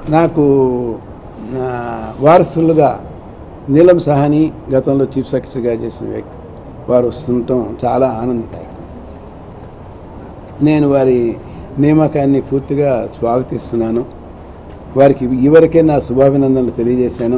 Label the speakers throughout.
Speaker 1: నాకు నా వారసులుగా నీలం సహాని గతంలో చీఫ్ సెక్రటరీగా చేసిన వ్యక్తి వారు వస్తుండటం చాలా ఆనందదాయకం నేను వారి నియామకాన్ని పూర్తిగా స్వాగతిస్తున్నాను వారికి ఈవరకే నా శుభాభినందనలు తెలియజేశాను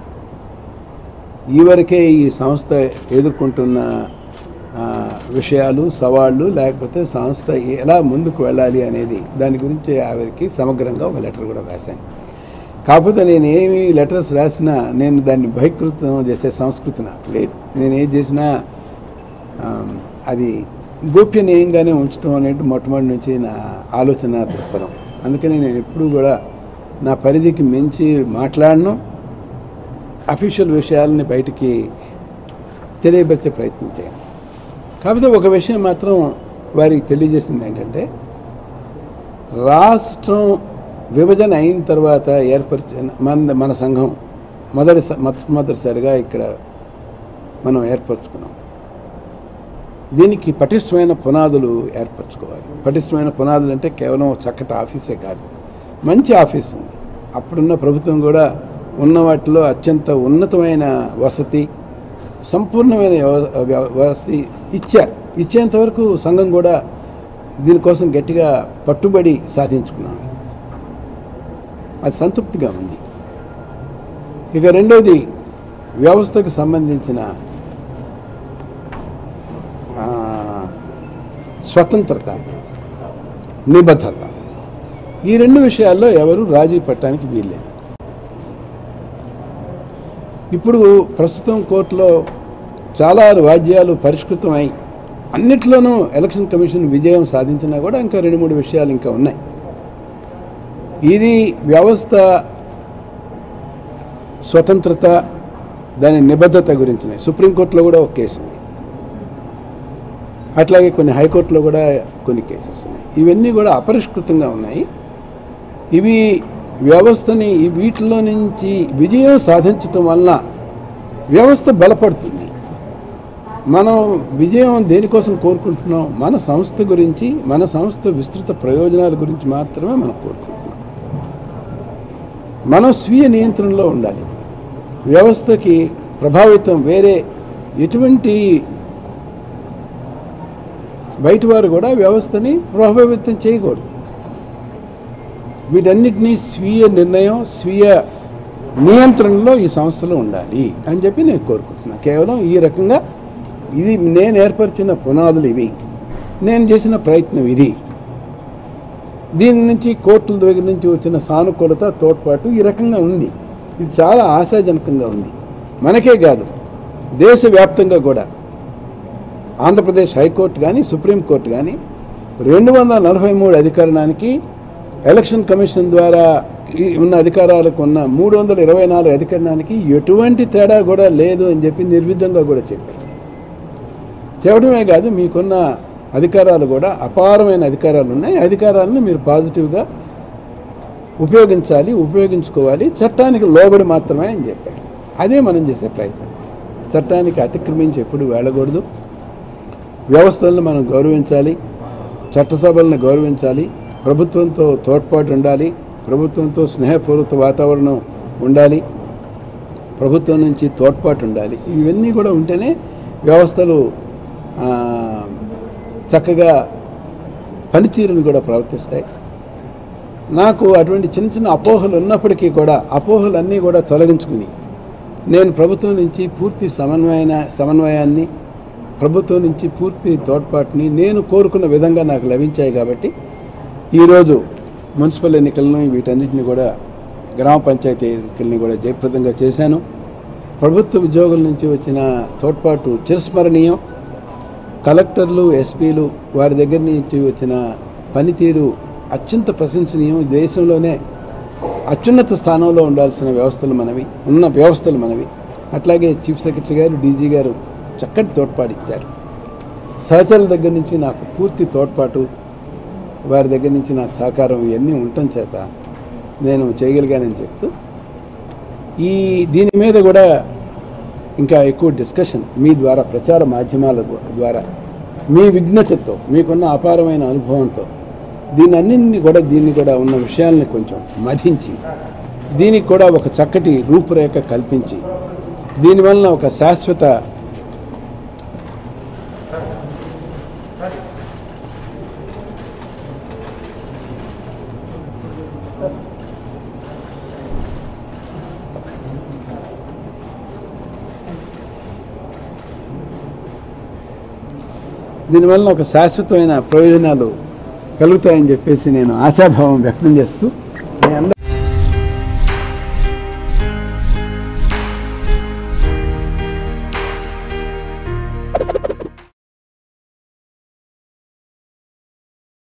Speaker 1: ఈవరకే ఈ సంస్థ ఎదుర్కొంటున్న ఆ, విషయాలు సవాళ్ళు లేకపోతే సంస్థ ఎలా ముందుకు వెళ్ళాలి అనేది దాని గురించి ఆవిరికి సమగ్రంగా ఒక లెటర్ కూడా రాశాను కాకపోతే నేను ఏమి లెటర్స్ రాసినా నేను దాన్ని బహిష్కృతం చేసే సంస్కృతి నాకు లేదు నేను ఏది చేసినా ఆ, అది గోప్యనీయంగానే ఉంచడం అనేది మొట్టమొదటి నుంచి నా ఆలోచన దృక్పథం అందుకని నేను ఎప్పుడూ కూడా నా పరిధికి మించి మాట్లాడను అఫీషియల్ విషయాలని బయటికి తెలియపరిచే ప్రయత్నం చేయను కాకపోతే ఒక విషయం మాత్రం వారికి తెలియజేసింది ఏంటంటే రాష్ట్రం విభజన అయిన తర్వాత ఏర్పరిచిన మన మన సంఘం మొదటి మొట్టమొదటిసారిగా ఇక్కడ మనం ఏర్పరచుకున్నాం దీనికి పటిష్టమైన పునాదులు ఏర్పరచుకోవాలి పటిష్టమైన పునాదులు అంటే కేవలం ఒక చక్కటి ఆఫీసే కాదు మంచి ఆఫీస్ ఉంది అప్పుడున్న ప్రభుత్వం కూడా ఉన్న వాటిలో అత్యంత ఉన్నతమైన వసతి సంపూర్ణమైన వ్యవ- వ్యవ- వసతి ఇచ్చారు ఇచ్చేంత వరకు సంఘం కూడా దీనికోసం గట్టిగా పట్టుబడి సాధించుకున్నాము అది సంతృప్తిగా ఉంది ఇక రెండోది వ్యవస్థకు సంబంధించిన ఆ, స్వతంత్రత నిబద్ధత ఈ రెండు విషయాల్లో ఎవరు రాజీ పట్టడానికి వీల్లేదు ఇప్పుడు ప్రస్తుతం కోర్టులో చాలా వాద్యాలు పరిష్కృతమై అన్నిట్లోనూ ఎలక్షన్ కమిషన్ విజయం సాధించినా కూడా ఇంకా రెండు మూడు విషయాలు ఇంకా ఉన్నాయి ఇది వ్యవస్థ స్వతంత్రత దాని నిబద్ధత గురించిన సుప్రీంకోర్టులో కూడా ఒక కేసు ఉంది అట్లాగే కొన్ని హైకోర్టులో కూడా కొన్ని కేసెస్ ఉన్నాయి ఇవన్నీ కూడా అపరిష్కృతంగా ఉన్నాయి ఇవి వ్యవస్థని ఈ వీటిలో నుంచి విజయం సాధించటం వల్ల వ్యవస్థ బలపడుతుంది మనం విజయం దేనికోసం కోరుకుంటున్నాం మన సంస్థ గురించి మన సంస్థ విస్తృత ప్రయోజనాల గురించి మాత్రమే మనం కోరుకుంటున్నాం మనం స్వీయ నియంత్రణలో ఉండాలి వ్యవస్థకి ప్రభావితం వేరే ఎటువంటి బయట వారు కూడా వ్యవస్థని ప్రభావితం చేయకూడదు వీటన్నిటినీ స్వీయ నిర్ణయం స్వీయ నియంత్రణలో ఈ సంస్థలు ఉండాలి అని చెప్పి నేను కోరుకుంటున్నాను కేవలం ఈ రకంగా ఇది నేను ఏర్పరిచిన పునాదులు ఇవి నేను చేసిన ప్రయత్నం ఇది దీని నుంచి కోర్టుల దగ్గర నుంచి వచ్చిన సానుకూలత తోడ్పాటు ఈ రకంగా ఉంది ఇది చాలా ఆశాజనకంగా ఉంది మనకే కాదు దేశవ్యాప్తంగా కూడా ఆంధ్రప్రదేశ్ హైకోర్టు కానీ సుప్రీంకోర్టు కానీ రెండు వందల నలభై మూడు అధికరణానికి ఎలక్షన్ కమిషన్ ద్వారా ఈ ఉన్న అధికారాలకు ఉన్న మూడు వందల ఇరవై నాలుగు అధికరణానికి ఎటువంటి తేడా కూడా లేదు అని చెప్పి నిర్విధంగా కూడా చెప్పాయి చెప్పడమే కాదు మీకున్న అధికారాలు కూడా అపారమైన అధికారాలు ఉన్నాయి అధికారాలను మీరు పాజిటివ్గా ఉపయోగించాలి ఉపయోగించుకోవాలి చట్టానికి లోబడి మాత్రమే అని చెప్పారు అదే మనం చేసే ప్రయత్నం చట్టానికి అతిక్రమించి ఎప్పుడు వెళ్ళకూడదు వ్యవస్థలను మనం గౌరవించాలి చట్టసభలను గౌరవించాలి ప్రభుత్వంతో తోడ్పాటు ఉండాలి ప్రభుత్వంతో స్నేహపూర్వక వాతావరణం ఉండాలి ప్రభుత్వం నుంచి తోడ్పాటు ఉండాలి ఇవన్నీ కూడా ఉంటేనే వ్యవస్థలు ఆ, చక్కగా పనితీరుని కూడా ప్రవర్తిస్తాయి నాకు అటువంటి చిన్న చిన్న అపోహలు ఉన్నప్పటికీ కూడా అపోహలన్నీ కూడా తొలగించుకుని నేను ప్రభుత్వం నుంచి పూర్తి సమన్వయన సమన్వయాన్ని ప్రభుత్వం నుంచి పూర్తి తోడ్పాటుని నేను కోరుకున్న విధంగా నాకు లభించాయి కాబట్టి ఈరోజు మున్సిపల్ ఎన్నికలను వీటన్నిటిని కూడా గ్రామ పంచాయతీ ఎన్నికల్ని కూడా జయప్రదంగా చేశాను ప్రభుత్వ ఉద్యోగుల నుంచి వచ్చిన తోడ్పాటు చిరస్మరణీయం కలెక్టర్లు ఎస్పీలు వారి దగ్గర నుంచి వచ్చిన పనితీరు అత్యంత ప్రశంసనీయం దేశంలోనే అత్యున్నత స్థానంలో ఉండాల్సిన వ్యవస్థలు మనవి ఉన్న వ్యవస్థలు మనవి అట్లాగే చీఫ్ సెక్రటరీ గారు డీజీ గారు చక్కటి తోడ్పాటు ఇచ్చారు సహచరుల దగ్గర నుంచి నాకు పూర్తి తోడ్పాటు వారి దగ్గర నుంచి నాకు సహకారం ఇవన్నీ ఉండటం చేత నేను చేయగలిగానని చెప్తూ ఈ దీని మీద కూడా ఇంకా ఎక్కువ డిస్కషన్ మీ ద్వారా ప్రచార మాధ్యమాల ద్వా- ద్వారా మీ విజ్ఞతతో మీకున్న అపారమైన అనుభవంతో దీని అన్నింటినీ కూడా దీన్ని కూడా ఉన్న విషయాల్ని కొంచెం మధించి దీనికి కూడా ఒక చక్కటి రూపురేఖ కల్పించి దీనివల్ల ఒక శాశ్వత దీనివల్ల ఒక శాశ్వతమైన ప్రయోజనాలు కలుగుతాయని చెప్పేసి నేను ఆశాభావం వ్యక్తం చేస్తూ